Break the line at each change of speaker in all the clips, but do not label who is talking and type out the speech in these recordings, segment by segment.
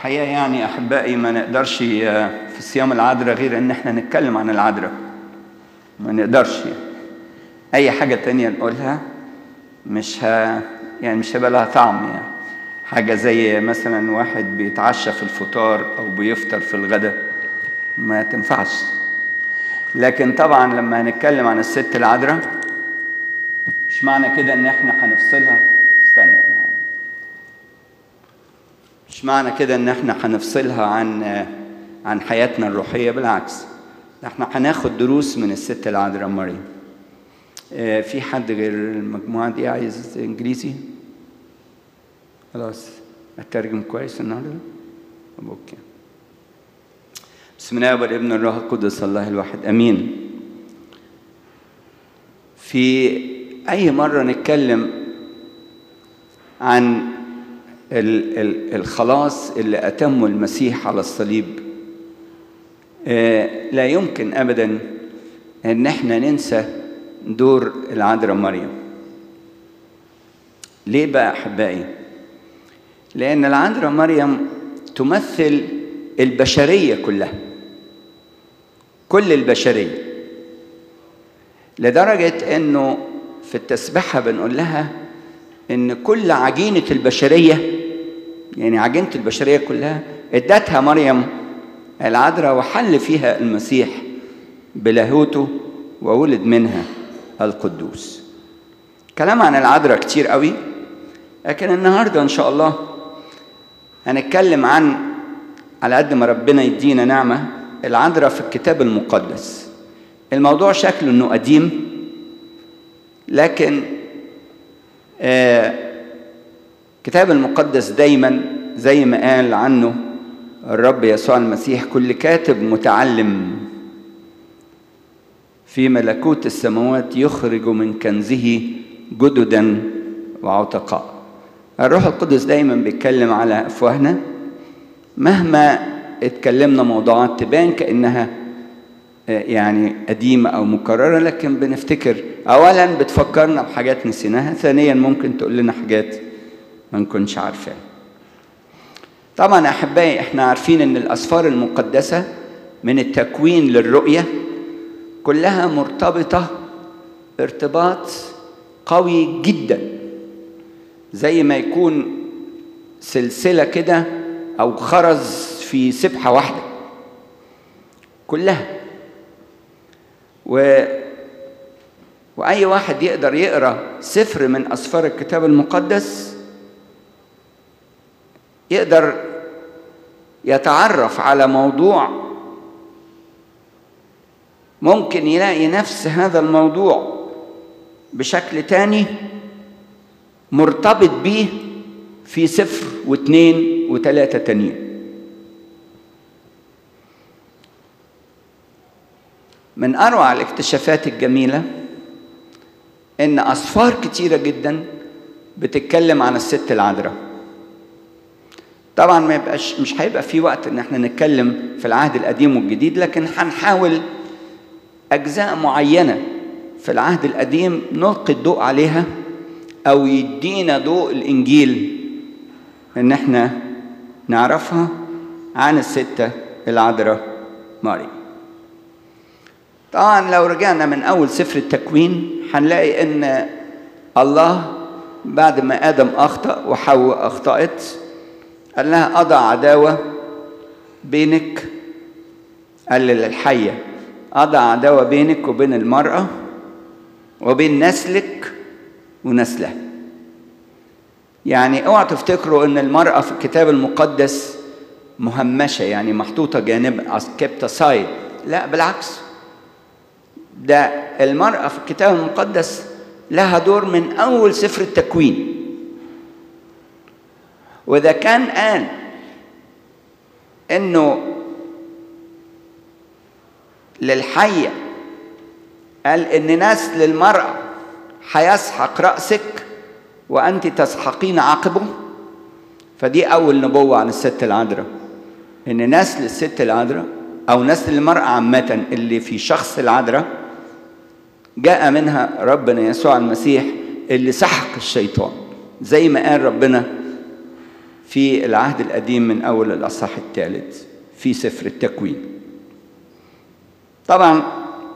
الحقيقة يعني أحبائي ما نقدرش في صيام العذراء غير إن إحنا نتكلم عن العذراء ما نقدرش أي حاجة تانية نقولها مش ها يعني مش هيبقى لها طعم يعني حاجة زي مثلا واحد بيتعشى في الفطار أو بيفطر في الغداء ما تنفعش لكن طبعا لما هنتكلم عن الست العذراء مش معنى كده ان احنا هنفصلها استنى مش معنى كده ان احنا هنفصلها عن عن حياتنا الروحيه بالعكس احنا هناخد دروس من الست العذراء مريم في حد غير المجموعه دي عايز انجليزي خلاص اترجم كويس النهارده اوكي بسم الله والابن الروح القدس الله الواحد امين في اي مره نتكلم عن الخلاص اللي اتمه المسيح على الصليب لا يمكن ابدا ان احنا ننسى دور العذراء مريم ليه بقى احبائي لان العذراء مريم تمثل البشريه كلها كل البشريه لدرجه انه في التسبحه بنقول لها ان كل عجينه البشريه يعني عجينه البشريه كلها ادتها مريم العذراء وحل فيها المسيح بلاهوته وولد منها القدوس كلام عن العذراء كتير قوي لكن النهارده ان شاء الله هنتكلم عن على قد ما ربنا يدينا نعمه العذراء في الكتاب المقدس الموضوع شكله انه قديم لكن آه الكتاب المقدس دايما زي ما قال عنه الرب يسوع المسيح كل كاتب متعلم في ملكوت السماوات يخرج من كنزه جددا وعتقاء الروح القدس دايما بيتكلم على افواهنا مهما اتكلمنا موضوعات تبان كانها يعني قديمه او مكرره لكن بنفتكر اولا بتفكرنا بحاجات نسيناها ثانيا ممكن تقول لنا حاجات ما نكونش عارفاها طبعا احبائي احنا عارفين ان الاسفار المقدسه من التكوين للرؤيه كلها مرتبطه ارتباط قوي جدا زي ما يكون سلسله كده او خرز في سبحه واحده كلها و واي واحد يقدر يقرا سفر من اسفار الكتاب المقدس يقدر يتعرف على موضوع ممكن يلاقي نفس هذا الموضوع بشكل تاني مرتبط بيه في سفر واثنين وثلاثة تانيين من أروع الاكتشافات الجميلة إن أسفار كتيرة جدا بتتكلم عن الست العذراء طبعا ما يبقاش مش هيبقى في وقت ان احنا نتكلم في العهد القديم والجديد لكن هنحاول اجزاء معينه في العهد القديم نلقي الضوء عليها او يدينا ضوء الانجيل ان احنا نعرفها عن الستة العذراء مريم طبعا لو رجعنا من اول سفر التكوين هنلاقي ان الله بعد ما ادم اخطا وحواء اخطات قال لها اضع عداوه بينك قال للحيه اضع عداوه بينك وبين المراه وبين نسلك ونسلها يعني اوعى تفتكروا ان المراه في الكتاب المقدس مهمشه يعني محطوطه جانب كبت سايد لا بالعكس ده المراه في الكتاب المقدس لها دور من اول سفر التكوين واذا كان قال انه للحيه قال ان نسل المراه هيسحق راسك وانت تسحقين عقبه فدي اول نبوه عن الست العذراء ان نسل الست العذراء او نسل المراه عامه اللي في شخص العذراء جاء منها ربنا يسوع المسيح اللي سحق الشيطان زي ما قال ربنا في العهد القديم من أول الأصحاح الثالث في سفر التكوين طبعا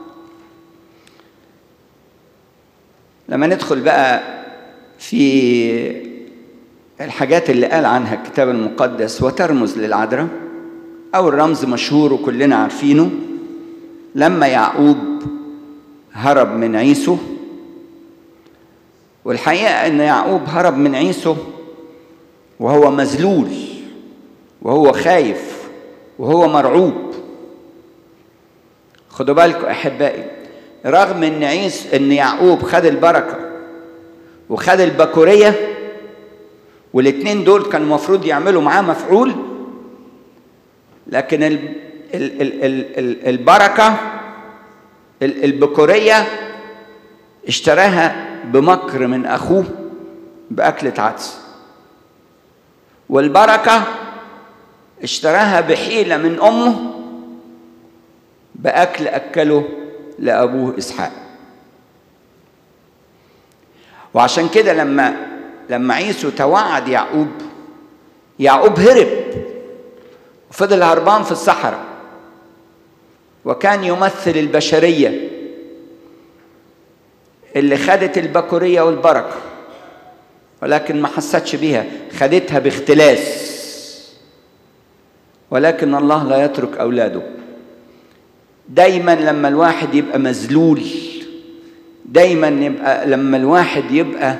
لما ندخل بقى في الحاجات اللي قال عنها الكتاب المقدس وترمز للعذراء أول رمز مشهور وكلنا عارفينه لما يعقوب هرب من عيسو والحقيقة أن يعقوب هرب من عيسو وهو مذلول وهو خايف وهو مرعوب خدوا بالكم أحبائي رغم أن عيس أن يعقوب خد البركة وخد البكورية والاثنين دول كان المفروض يعملوا معاه مفعول لكن ال ال ال ال ال البركة البكورية اشتراها بمكر من أخوه بأكلة عدس والبركة اشتراها بحيلة من أمه بأكل أكله لأبوه إسحاق وعشان كده لما لما عيسو توعد يعقوب يعقوب هرب وفضل هربان في الصحراء وكان يمثل البشرية اللي خدت البكورية والبركة ولكن ما حستش بيها خدتها باختلاس ولكن الله لا يترك أولاده دايما لما الواحد يبقى مذلول دايما يبقى لما الواحد يبقى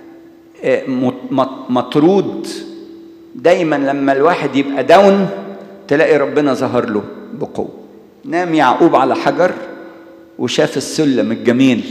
مطرود دايما لما الواحد يبقى داون تلاقي ربنا ظهر له بقوة نام يعقوب على حجر وشاف السلم الجميل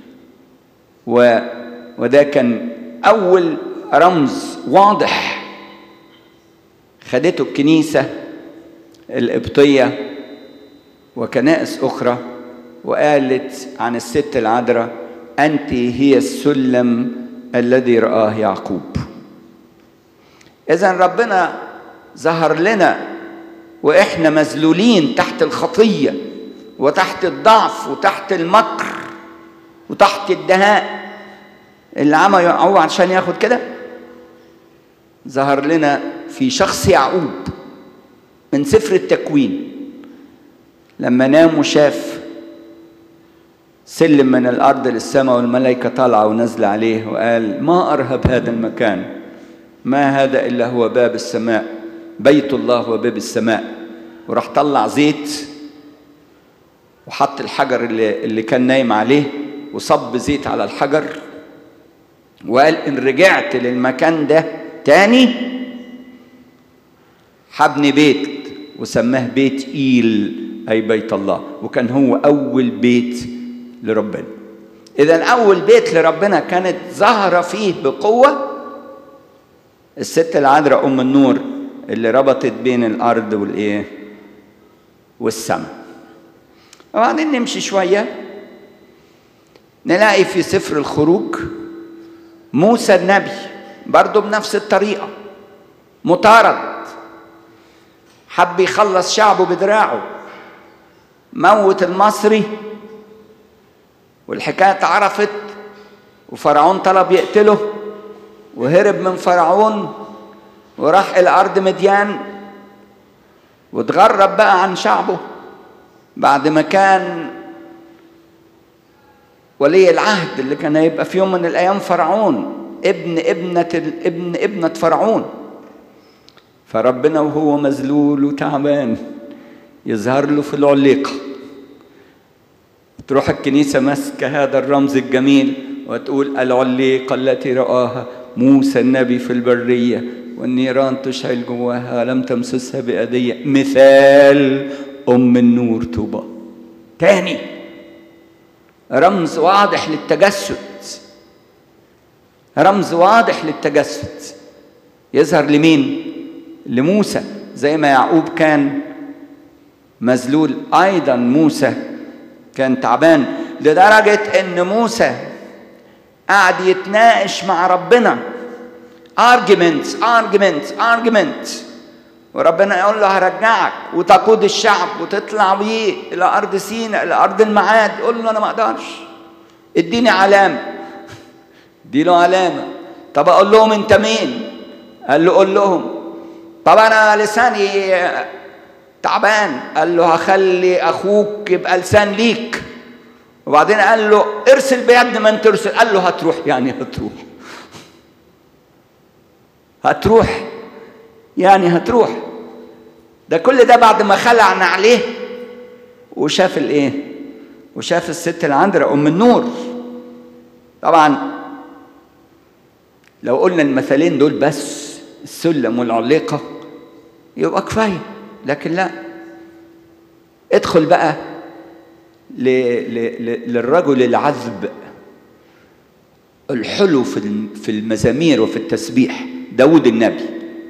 و وده كان أول رمز واضح خدته الكنيسة القبطية وكنائس أخرى وقالت عن الست العذراء أنت هي السلم الذي رآه يعقوب إذا ربنا ظهر لنا وإحنا مذلولين تحت الخطية وتحت الضعف وتحت المكر وتحت الدهاء اللي عمل يعقوب عشان ياخد كده ظهر لنا في شخص يعقوب من سفر التكوين لما نام وشاف سلم من الارض للسماء والملائكه طالعه ونازله عليه وقال ما ارهب هذا المكان ما هذا الا هو باب السماء بيت الله وباب السماء وراح طلع زيت وحط الحجر اللي, اللي كان نايم عليه وصب زيت على الحجر وقال ان رجعت للمكان ده تاني حبني بيت وسماه بيت ايل اي بيت الله وكان هو اول بيت لربنا اذا اول بيت لربنا كانت ظاهره فيه بقوه الست العذراء ام النور اللي ربطت بين الارض والايه والسماء وبعدين نمشي شويه نلاقي في سفر الخروج موسى النبي برضه بنفس الطريقه مطارد حب يخلص شعبه بدراعه موت المصري والحكايه اتعرفت وفرعون طلب يقتله وهرب من فرعون وراح الى ارض مديان واتغرب بقى عن شعبه بعد ما كان ولي العهد اللي كان هيبقى في يوم من الايام فرعون ابن ابنة ابن ابنة فرعون فربنا وهو مذلول وتعبان يظهر له في العليقة تروح الكنيسة ماسكة هذا الرمز الجميل وتقول العليقة التي رآها موسى النبي في البرية والنيران تشعل جواها لم تمسسها بأدية مثال أم النور طوبى تاني رمز واضح للتجسد رمز واضح للتجسد يظهر لمين لموسى زي ما يعقوب كان مذلول ايضا موسى كان تعبان لدرجه ان موسى قعد يتناقش مع ربنا arguments arguments arguments وربنا يقول له هرجعك وتقود الشعب وتطلع بيه الى ارض سيناء الى ارض المعاد يقول له انا ما اقدرش اديني علامه ادي له علامه طب اقول لهم انت مين قال له قول لهم طب انا لساني تعبان قال له هخلي اخوك يبقى لسان ليك وبعدين قال له ارسل بيد من ترسل قال له هتروح يعني هتروح هتروح يعني هتروح ده كل ده بعد ما خلعنا عليه وشاف الايه وشاف الست العذراء ام النور طبعا لو قلنا المثلين دول بس السلم والعليقه يبقى كفايه لكن لا ادخل بقى ل... ل... ل... للرجل العذب الحلو في في المزامير وفي التسبيح داود النبي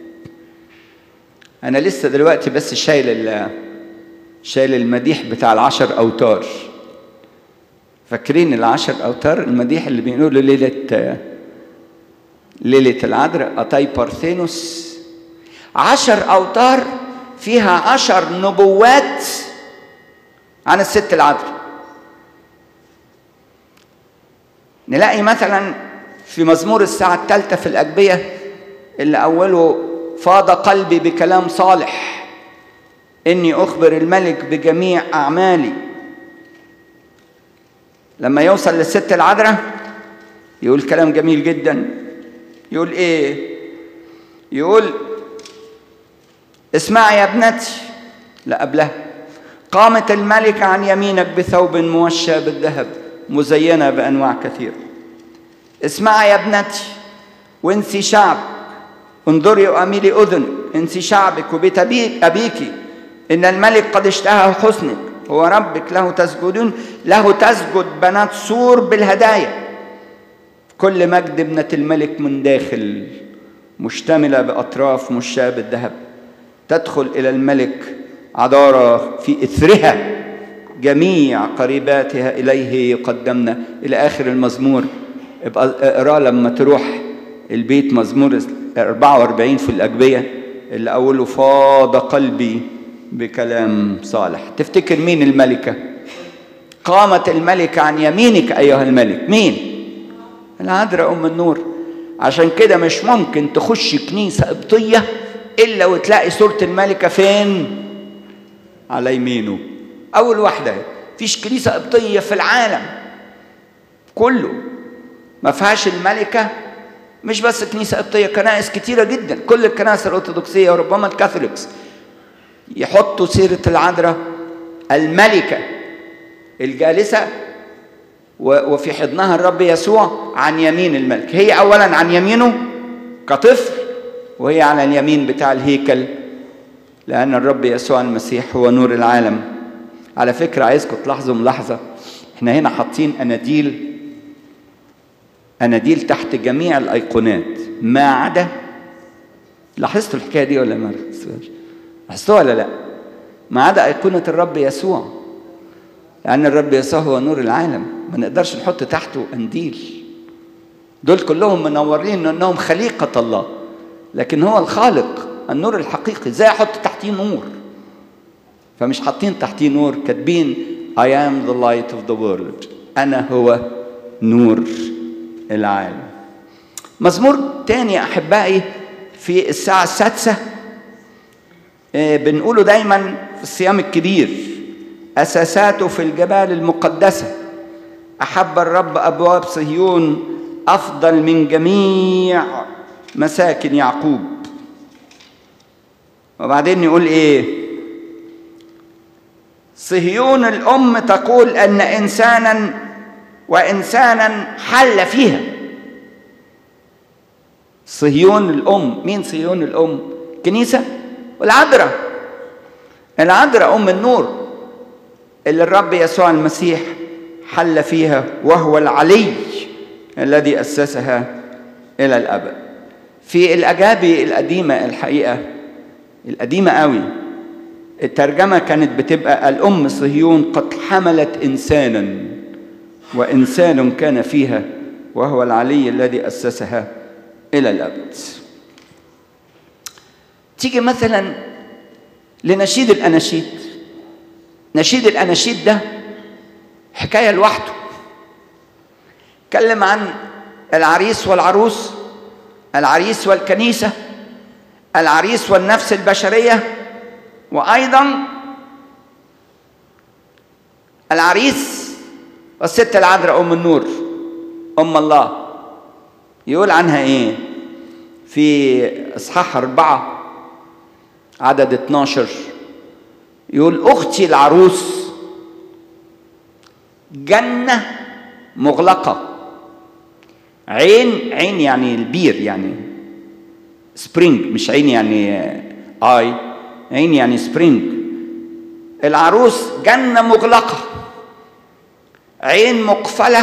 انا لسه دلوقتي بس شايل ال... شايل المديح بتاع العشر اوتار فاكرين العشر اوتار المديح اللي بيقولوا ليله ليله العذراء اتاي بارثينوس عشر اوتار فيها عشر نبوات عن الست العذراء نلاقي مثلا في مزمور الساعة الثالثة في الأجبية اللي أوله فاض قلبي بكلام صالح إني أخبر الملك بجميع أعمالي لما يوصل للست العذراء يقول كلام جميل جدا يقول إيه يقول اسمعي يا ابنتي لا قبلها قامت الملكة عن يمينك بثوب موشى بالذهب مزينة بأنواع كثيرة اسمعي يا ابنتي وانسي شعب انظري وأميلي أذنك انسي شعبك وبيت أبيك أبيك إن الملك قد اشتهى حسنك هو ربك له تسجدون له تسجد بنات سور بالهدايا كل مجد ابنة الملك من داخل مشتملة بأطراف مشاة بالذهب تدخل إلى الملك عذارى في إثرها جميع قريباتها إليه يقدمنا إلى آخر المزمور ابقى اقراه لما تروح البيت مزمور 44 في الأجبية اللي أوله فاض قلبي بكلام صالح تفتكر مين الملكة قامت الملكة عن يمينك أيها الملك مين العذراء أم النور عشان كده مش ممكن تخش كنيسة قبطية إلا وتلاقي صورة الملكة فين على يمينه أول واحدة فيش كنيسة قبطية في العالم كله ما فيهاش الملكة مش بس كنيسة قبطية كنائس كتيرة جدا كل الكنائس الأرثوذكسية وربما الكاثوليكس يحطوا سيرة العذراء الملكة الجالسة وفي حضنها الرب يسوع عن يمين الملك هي أولا عن يمينه كطفل وهي على اليمين بتاع الهيكل لأن الرب يسوع المسيح هو نور العالم على فكرة عايزكم تلاحظوا ملاحظة احنا هنا حاطين أناديل أناديل تحت جميع الأيقونات ما عدا لاحظتوا الحكاية دي ولا ما لاحظتوهاش؟ لاحظتوها ولا لا؟ ما عدا أيقونة الرب يسوع لأن الرب يسوع هو نور العالم ما نقدرش نحط تحته قنديل دول كلهم منورين انهم خليقة الله لكن هو الخالق النور الحقيقي ازاي احط تحتيه نور فمش حاطين تحتيه نور كاتبين I am the light of the world أنا هو نور العالم مزمور تاني أحبائي في الساعة السادسة بنقوله دايما في الصيام الكبير أساساته في الجبال المقدسة أحب الرب أبواب صهيون أفضل من جميع مساكن يعقوب وبعدين يقول إيه صهيون الأم تقول أن إنسانا وإنسانا حل فيها صهيون الأم مين صهيون الأم كنيسة والعذراء العذراء أم النور اللي الرب يسوع المسيح حل فيها وهو العلي الذي أسسها إلى الأبد في الأجابي القديمة الحقيقة القديمة قوي الترجمة كانت بتبقى الأم صهيون قد حملت إنسانا وإنسان كان فيها وهو العلي الذي أسسها إلى الأبد تيجي مثلا لنشيد الأناشيد نشيد الأناشيد ده حكاية لوحده اتكلم عن العريس والعروس العريس والكنيسة العريس والنفس البشرية وأيضا العريس والست العذراء أم النور أم الله يقول عنها إيه في إصحاح أربعة عدد 12 يقول أختي العروس جنة مغلقة عين عين يعني البير يعني سبرينج مش عين يعني اي عين يعني سبرينج العروس جنة مغلقة عين مقفلة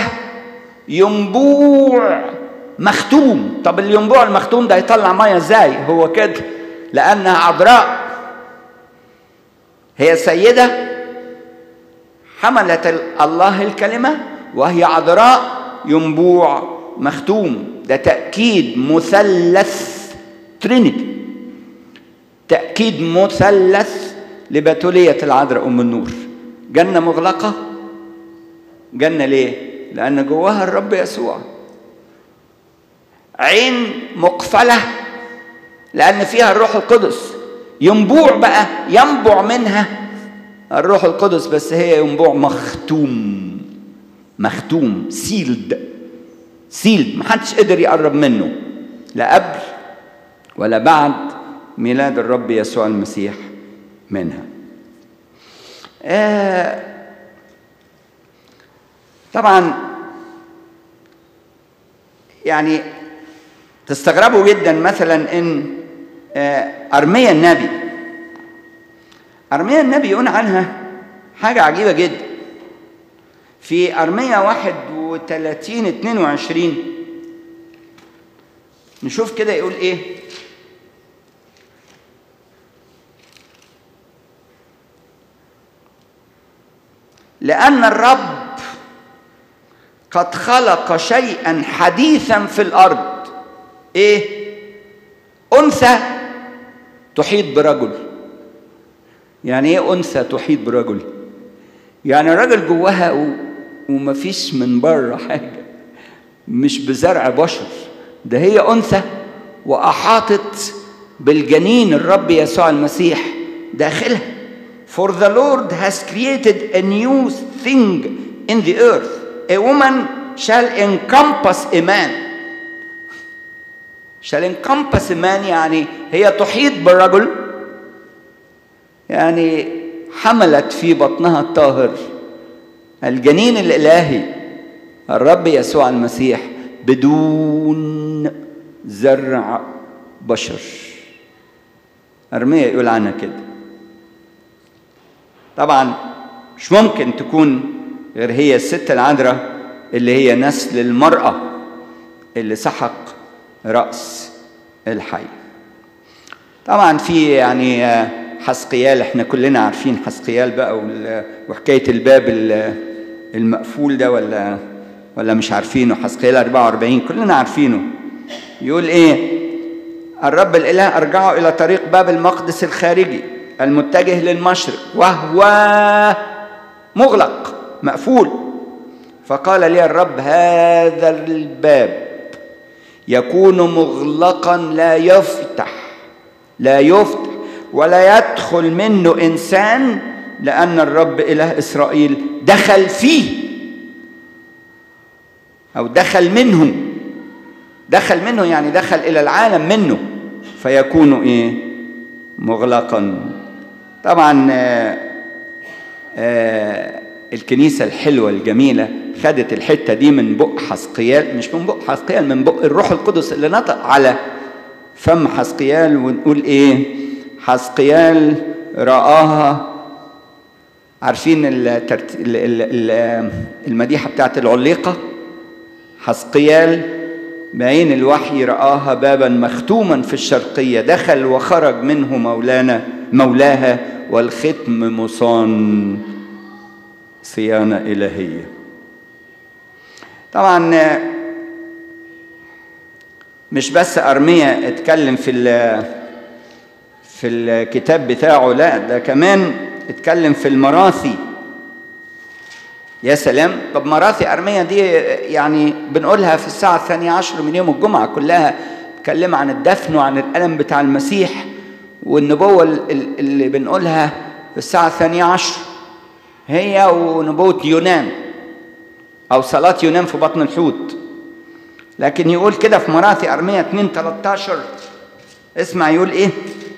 ينبوع مختوم طب الينبوع المختوم ده يطلع ميه ازاي هو كده لانها عذراء هي سيده حملت الله الكلمه وهي عذراء ينبوع مختوم ده تاكيد مثلث ترينيتي تاكيد مثلث لبتوليه العذراء ام النور جنه مغلقه جنه ليه لان جواها الرب يسوع عين مقفله لان فيها الروح القدس ينبوع بقى ينبع منها الروح القدس بس هي ينبوع مختوم مختوم سيلد سيلد محدش قدر يقرب منه لا قبل ولا بعد ميلاد الرب يسوع المسيح منها آه طبعا يعني تستغربوا جدا مثلا ان ارميا النبي ارميا النبي يقول عنها حاجه عجيبه جدا في ارميا 31 22 نشوف كده يقول ايه لان الرب قد خلق شيئا حديثا في الارض ايه انثى تحيط برجل يعني ايه انثى تحيط برجل يعني الراجل جواها و... ومفيش من بره حاجه مش بزرع بشر ده هي انثى واحاطت بالجنين الرب يسوع المسيح داخلها For the Lord has created a new thing in the earth. A woman shall encompass a man. shall encompass a man يعني هي تحيط بالرجل يعني حملت في بطنها الطاهر الجنين الإلهي الرب يسوع المسيح بدون زرع بشر أرميا يقول عنها كده طبعا مش ممكن تكون غير هي الست العذراء اللي هي نسل المرأة اللي سحق رأس الحي طبعا في يعني حسقيال احنا كلنا عارفين حسقيال بقى وحكاية الباب المقفول ده ولا ولا مش عارفينه حسقيال 44 كلنا عارفينه يقول ايه الرب الاله ارجعه الى طريق باب المقدس الخارجي المتجه للمشرق وهو مغلق مقفول فقال لي الرب هذا الباب يكون مغلقا لا يفتح لا يفتح ولا يدخل منه انسان لان الرب اله اسرائيل دخل فيه او دخل منه دخل منه يعني دخل الى العالم منه فيكون ايه مغلقا طبعا آآ آآ الكنيسه الحلوه الجميله خدت الحته دي من بق حسقيال مش من بق حسقيال من بق الروح القدس اللي نطق على فم حسقيال ونقول ايه حسقيال رآها عارفين الترت... المديحة بتاعت العليقة حسقيال بعين الوحي رآها بابا مختوما في الشرقية دخل وخرج منه مولانا مولاها والختم مصان صيانة إلهية طبعا مش بس أرميا اتكلم في في الكتاب بتاعه لا ده كمان اتكلم في المراثي يا سلام طب مراثي أرميا دي يعني بنقولها في الساعة الثانية عشر من يوم الجمعة كلها متكلمة عن الدفن وعن الألم بتاع المسيح والنبوة اللي بنقولها في الساعة الثانية عشر هي ونبوة يونان أو صلاة يونان في بطن الحوت لكن يقول كده في مراثي أرمية 2 13 اسمع يقول إيه؟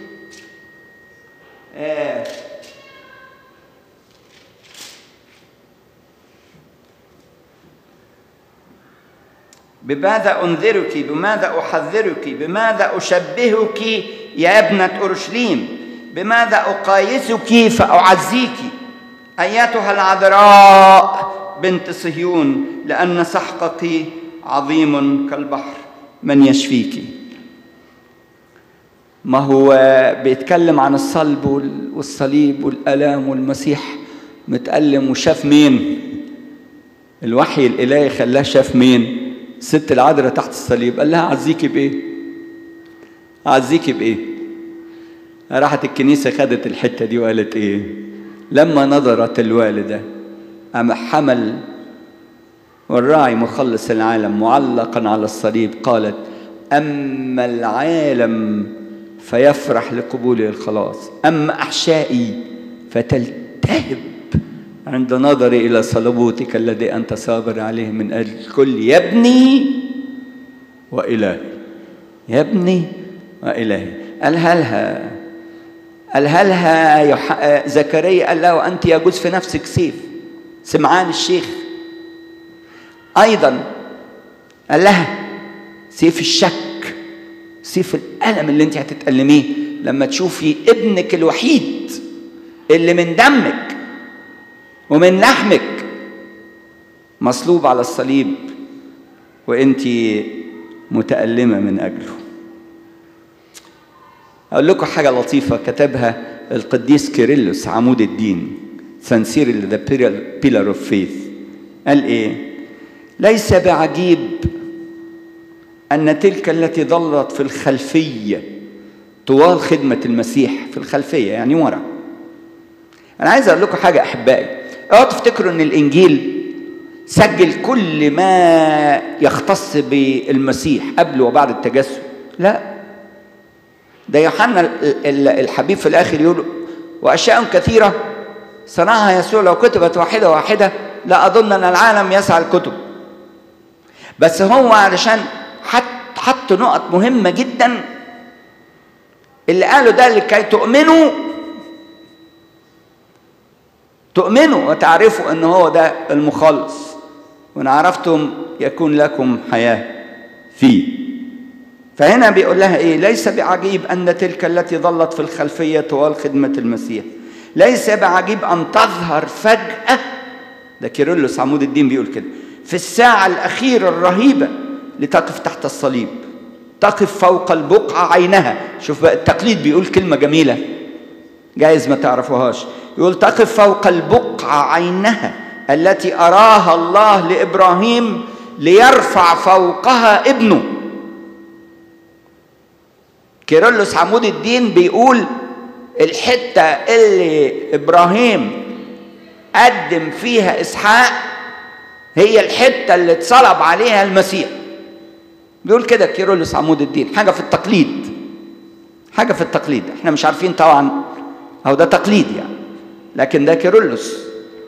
آه بماذا أنذرك بماذا أحذرك بماذا أشبهك يا ابنة أورشليم بماذا أقايسك فأعزيك أيتها العذراء بنت صهيون لأن سحقك عظيم كالبحر من يشفيك ما هو بيتكلم عن الصلب والصليب والألام والمسيح متألم وشاف مين الوحي الإلهي خلاه شاف مين ست العذراء تحت الصليب قال لها أعزيكي بإيه أعزيكي بإيه راحت الكنيسة خدت الحتة دي وقالت إيه لما نظرت الوالدة أم حمل والراعي مخلص العالم معلقا على الصليب قالت أما العالم فيفرح لقبوله الخلاص أما أحشائي فتلتهب عند نظري إلى صلبوتك الذي أنت صابر عليه من أجل الكل يا ابني وإلهي يا ابني وإلهي قالها لها قالها لها يح... زكريا قال له أنت يجوز في نفسك سيف سمعان الشيخ أيضا قال لها سيف الشك سيف الألم اللي أنت هتتألميه لما تشوفي ابنك الوحيد اللي من دمك ومن لحمك مصلوب على الصليب وانت متألمة من أجله أقول لكم حاجة لطيفة كتبها القديس كيرلس عمود الدين سنسير ذا بيلر اوف فيث قال ايه ليس بعجيب ان تلك التي ظلت في الخلفيه طوال خدمه المسيح في الخلفيه يعني ورا انا عايز اقول لكم حاجه احبائي اوعوا تفتكروا ان الانجيل سجل كل ما يختص بالمسيح قبل وبعد التجسد لا ده يوحنا الحبيب في الاخر يقول واشياء كثيره صنعها يسوع لو كتبت واحده واحده لا اظن ان العالم يسعى الكتب بس هو علشان حط حط نقط مهمه جدا اللي قاله ده لكي تؤمنوا تؤمنوا وتعرفوا ان هو ده المخلص وان عرفتم يكون لكم حياه فيه فهنا بيقول لها ايه ليس بعجيب ان تلك التي ظلت في الخلفيه طوال خدمه المسيح ليس بعجيب ان تظهر فجاه ده كيرلس عمود الدين بيقول كده في الساعه الاخيره الرهيبه لتقف تحت الصليب تقف فوق البقعه عينها شوف بقى التقليد بيقول كلمه جميله جايز ما تعرفوهاش يقول تقف فوق البقعه عينها التي اراها الله لابراهيم ليرفع فوقها ابنه كيرلس عمود الدين بيقول الحته اللي ابراهيم قدم فيها اسحاق هي الحته اللي اتصلب عليها المسيح بيقول كده كيرلس عمود الدين حاجه في التقليد حاجه في التقليد احنا مش عارفين طبعا او ده تقليد يعني لكن ده كيرلس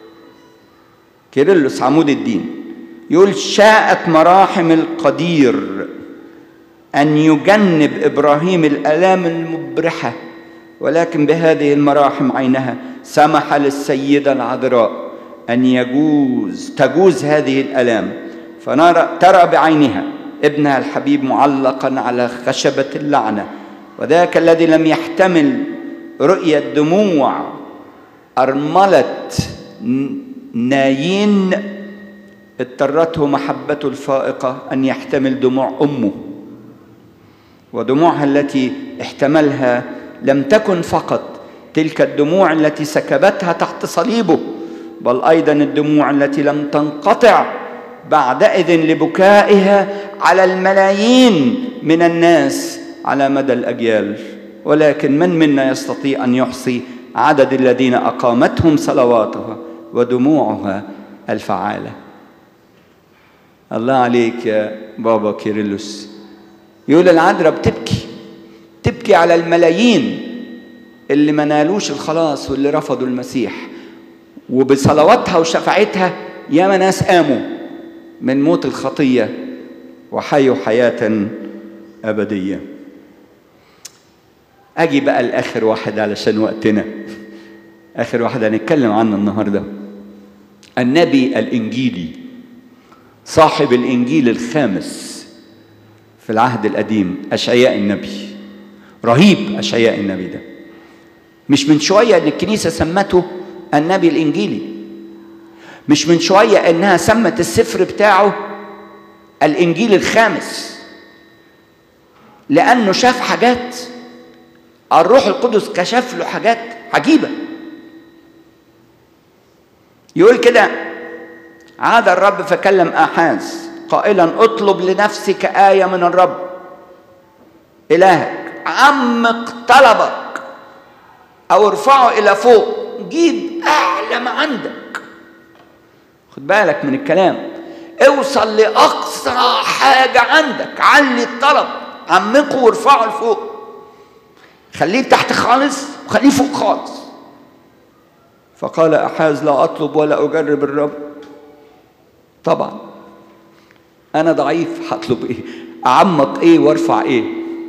كيرلس عمود الدين يقول شاءت مراحم القدير أن يجنب إبراهيم الآلام المبرحة ولكن بهذه المراحم عينها سمح للسيدة العذراء أن يجوز تجوز هذه الآلام فنرى ترى بعينها ابنها الحبيب معلقا على خشبة اللعنة وذاك الذي لم يحتمل رؤية دموع أرملة نايين اضطرته محبته الفائقة أن يحتمل دموع أمه ودموعها التي احتملها لم تكن فقط تلك الدموع التي سكبتها تحت صليبه بل ايضا الدموع التي لم تنقطع بعدئذ لبكائها على الملايين من الناس على مدى الاجيال ولكن من منا يستطيع ان يحصي عدد الذين اقامتهم صلواتها ودموعها الفعاله الله عليك يا بابا كيرلس يقول العذراء بتبكي تبكي على الملايين اللي ما نالوش الخلاص واللي رفضوا المسيح وبصلواتها وشفاعتها ياما ناس قاموا من موت الخطية وحيوا حياة أبدية أجي بقى لآخر واحد علشان وقتنا آخر واحد هنتكلم عنه النهاردة النبي الإنجيلي صاحب الإنجيل الخامس في العهد القديم أشعياء النبي رهيب أشعياء النبي ده مش من شوية إن الكنيسة سمته النبي الإنجيلي مش من شوية إنها سمت السفر بتاعه الإنجيل الخامس لأنه شاف حاجات الروح القدس كشف له حاجات عجيبة يقول كده عاد الرب فكلم آحاز قائلا اطلب لنفسك آية من الرب إلهك عمق طلبك أو ارفعه إلى فوق جيب أعلى ما عندك خد بالك من الكلام اوصل لأقصى حاجة عندك علي الطلب عمقه وارفعه لفوق خليه تحت خالص وخليه فوق خالص فقال أحاز لا أطلب ولا أجرب الرب طبعا أنا ضعيف هطلب إيه أعمق إيه وارفع إيه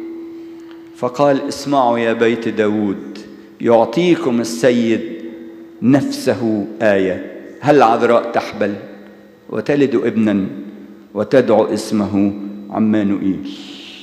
فقال اسمعوا يا بيت داود يعطيكم السيد نفسه آية هل عذراء تحبل وتلد ابنا وتدعو اسمه عمانوئيل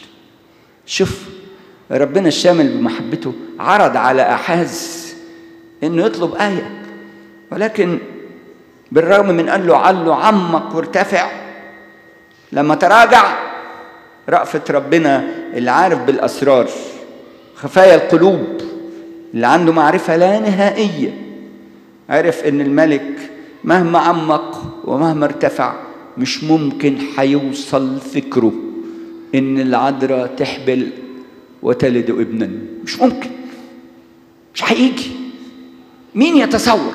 شوف ربنا الشامل بمحبته عرض على أحاز إنه يطلب آية ولكن بالرغم من قال له عله عمق وارتفع لما تراجع رأفة ربنا اللي عارف بالأسرار خفايا القلوب اللي عنده معرفة لا نهائية عرف إن الملك مهما عمق ومهما ارتفع مش ممكن هيوصل فكره إن العذراء تحبل وتلد ابنا مش ممكن مش هيجي مين يتصور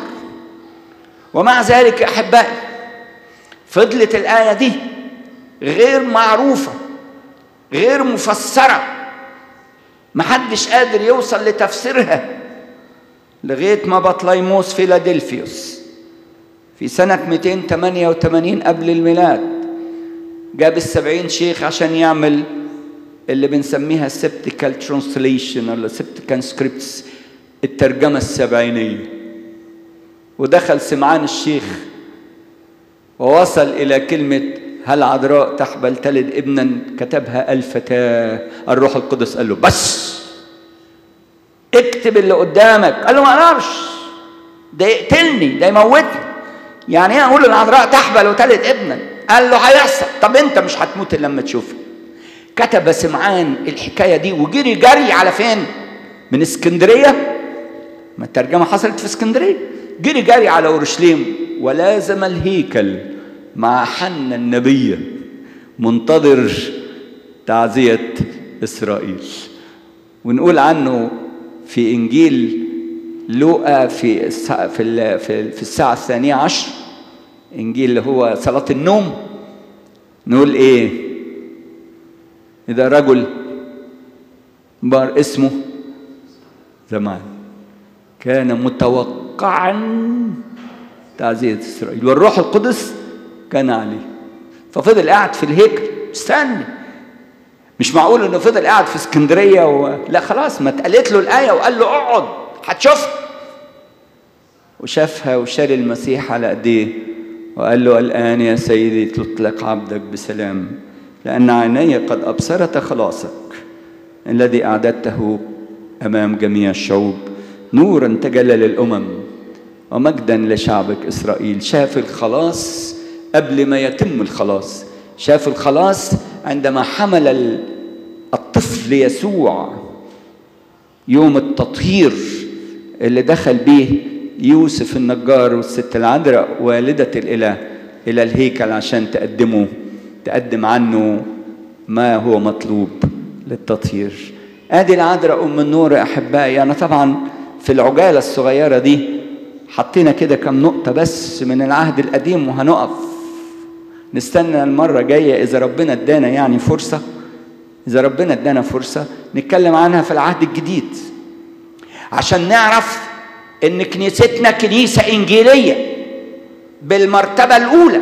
ومع ذلك يا احبائي فضلت الايه دي غير معروفه غير مفسره محدش قادر يوصل لتفسيرها لغايه ما بطليموس فيلادلفيوس في سنة 288 قبل الميلاد جاب السبعين شيخ عشان يعمل اللي بنسميها سبتيكال ترانسليشن ولا سبتيكال سكريبتس الترجمة السبعينية ودخل سمعان الشيخ ووصل إلى كلمة هل عذراء تحبل تلد ابنا كتبها الفتاة الروح القدس قال له بس اكتب اللي قدامك قال له ما اقدرش ده يقتلني ده يموتني يعني ايه اقول العذراء تحبل وتلد ابنا قال له هيحصل طب انت مش هتموت الا لما تشوفه كتب سمعان الحكايه دي وجري جري على فين من اسكندريه ما الترجمه حصلت في اسكندريه جري جري على اورشليم ولازم الهيكل مع حنا النبيه منتظر تعزيه اسرائيل ونقول عنه في انجيل لوقا في الساعة في في الساعة الثانية عشر إنجيل اللي هو صلاة النوم نقول إيه؟ إذا رجل بار اسمه زمان كان متوقعا تعزية إسرائيل والروح القدس كان عليه ففضل قاعد في الهيكل استنى مش معقول انه فضل قاعد في اسكندريه و... لا خلاص ما اتقالت له الايه وقال له اقعد هتشوفها وشافها وشال المسيح على ايديه وقال له الان يا سيدي تطلق عبدك بسلام لان عيني قد ابصرت خلاصك الذي اعددته امام جميع الشعوب نورا تجلى للامم ومجدا لشعبك اسرائيل شاف الخلاص قبل ما يتم الخلاص شاف الخلاص عندما حمل الطفل يسوع يوم التطهير اللي دخل به يوسف النجار والست العذراء والدة الإله إلى الهيكل عشان تقدمه تقدم عنه ما هو مطلوب للتطهير ادي العذراء ام النور يا احبائي انا طبعا في العجاله الصغيره دي حطينا كده كم نقطه بس من العهد القديم وهنقف نستنى المره الجايه اذا ربنا ادانا يعني فرصه إذا ربنا ادانا فرصة نتكلم عنها في العهد الجديد عشان نعرف إن كنيستنا كنيسة إنجيلية بالمرتبة الأولى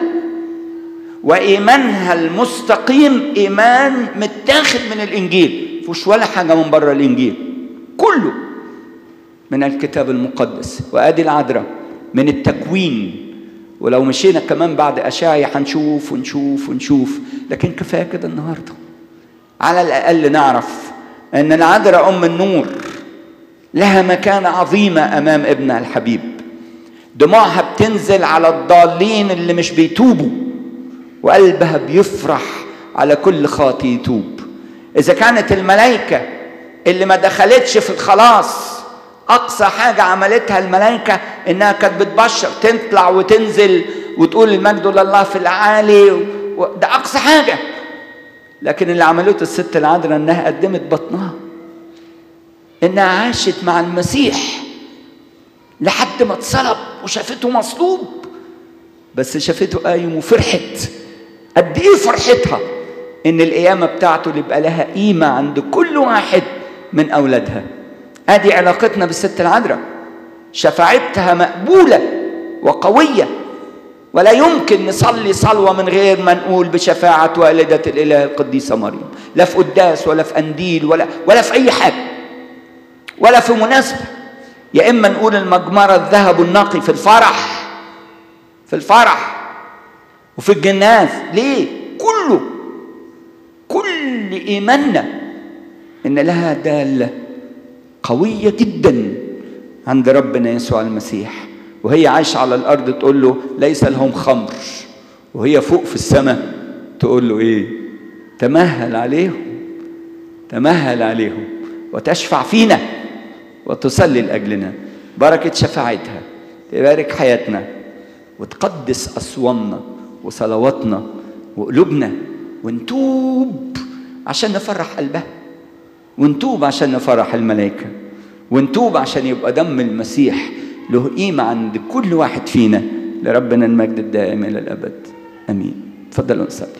وإيمانها المستقيم إيمان متاخد من الإنجيل مفيهوش ولا حاجة من بره الإنجيل كله من الكتاب المقدس وادي العذراء من التكوين ولو مشينا كمان بعد اشعيا هنشوف ونشوف ونشوف لكن كفايه كده النهارده على الاقل نعرف ان العذراء ام النور لها مكانه عظيمه امام ابنها الحبيب دموعها بتنزل على الضالين اللي مش بيتوبوا وقلبها بيفرح على كل خاطي يتوب اذا كانت الملائكه اللي ما دخلتش في الخلاص اقصى حاجه عملتها الملائكه انها كانت بتبشر تطلع وتنزل وتقول المجد لله في الاعالي و... ده اقصى حاجه لكن اللي عملته الست العذراء انها قدمت بطنها انها عاشت مع المسيح لحد ما اتصلب وشافته مصلوب بس شافته قايم وفرحت قد ايه فرحتها ان القيامه بتاعته اللي يبقى لها قيمه عند كل واحد من اولادها ادي علاقتنا بالست العذراء شفاعتها مقبوله وقويه ولا يمكن نصلي صلوة من غير ما نقول بشفاعة والدة الإله القديسة مريم لا في قداس ولا في أنديل ولا ولا في أي حاجة ولا في مناسبة يا إما نقول المجمرة الذهب النقي في الفرح في الفرح وفي الجناز ليه؟ كله كل إيماننا إن لها دالة قوية جدا عند ربنا يسوع المسيح وهي عايشة على الأرض تقول له ليس لهم خمر وهي فوق في السماء تقول له إيه تمهل عليهم تمهل عليهم وتشفع فينا وتصلي لأجلنا بركة شفاعتها تبارك حياتنا وتقدس أصوامنا وصلواتنا وقلوبنا ونتوب عشان نفرح قلبها ونتوب عشان نفرح الملائكة ونتوب عشان يبقى دم المسيح له قيمة عند كل واحد فينا لربنا المجد الدائم إلى الأبد أمين تفضلوا نصلي